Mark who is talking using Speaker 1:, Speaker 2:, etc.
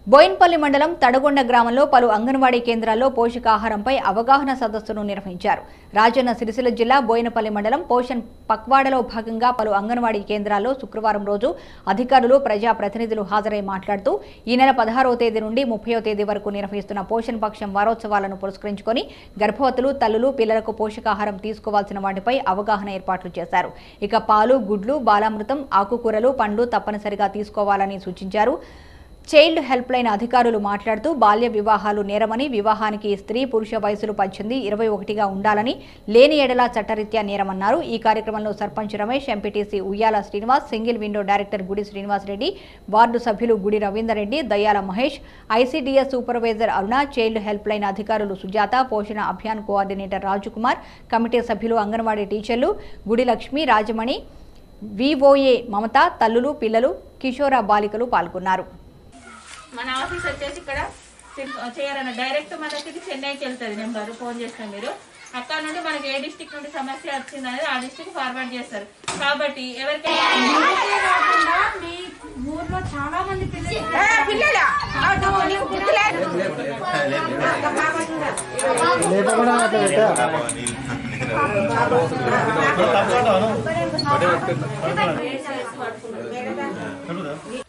Speaker 1: బోయిన్పల్లి మండలం తడగొండ గ్రామంలో పలు అంగన్వాడీ కేంద్రాల్లో పోషకాహారంపై అవగాహన సదస్సును నిర్వహించారు రాజన్న సిరిసిల్ల జిల్లా బోయినపల్లి మండలం పోషణ్ పక్వాడలో భాగంగా పలు అంగన్వాడీ కేంద్రాల్లో శుక్రవారం రోజు అధికారులు ప్రజాప్రతినిధులు హాజరై మాట్లాడుతూ ఈ నెల పదహారవ తేదీ నుండి ముప్పయో తేదీ వరకు నిర్వహిస్తున్న పోషణ్ పక్షం వారోత్సవాలను పురస్కరించుకొని గర్భవతులు తల్లులు పిల్లలకు పోషకాహారం తీసుకోవాల్సిన వాటిపై అవగాహన ఏర్పాట్లు చేశారు ఇక పాలు గుడ్లు బాలామృతం ఆకుకూరలు పండ్లు తప్పనిసరిగా తీసుకోవాలని సూచించారు చైల్డ్ హెల్ప్ లైన్ అధికారులు మాట్లాడుతూ బాల్య వివాహాలు నేరమని వివాహానికి స్త్రీ పురుష వయసులు పద్దెనిమిది ఇరవై ఒకటిగా ఉండాలని లేని ఎడల చట్టరీత్యా నేరమన్నారు ఈ కార్యక్రమంలో సర్పంచ్ రమేష్ ఎంపీటీసీ ఉయ్యాల శ్రీనివాస్ సింగిల్ విండో డైరెక్టర్ గుడి శ్రీనివాస్ రెడ్డి వార్డు సభ్యులు గుడి Ravinder Reddy Dayyala Mahesh ICDS supervisor Aruna child help line అధికారులు సుజాత పోషణ అభియాన్ కోఆర్డినేటర్ రాజుకుమార్ కమిటీ సభ్యులు అంగన్వాడీ టీచర్లు గుడి లక్ష్మి రాజమణి విఓఏ మమత తల్లులు పిల్లలు కిషోర బాలికలు పాల్గొన్నారు
Speaker 2: మన ఆఫీస్ వచ్చేసి ఇక్కడ చేయాలన్న డైరెక్ట్ మన దగ్గరికి చెన్నైకి వెళ్తుంది నెంబర్ ఫోన్ చేసిన మీరు అక్కడ నుండి మనకి ఏ డిస్టిక్ నుండి సమస్య వచ్చింది అనేది ఆ డిస్టిక్ ఫార్వర్డ్ చేస్తారు కాబట్టి ఎవరికైనా
Speaker 3: మీ ఊర్లో చాలా మంది పిల్లలు
Speaker 4: లేపకుండా అట్లా పెట్టా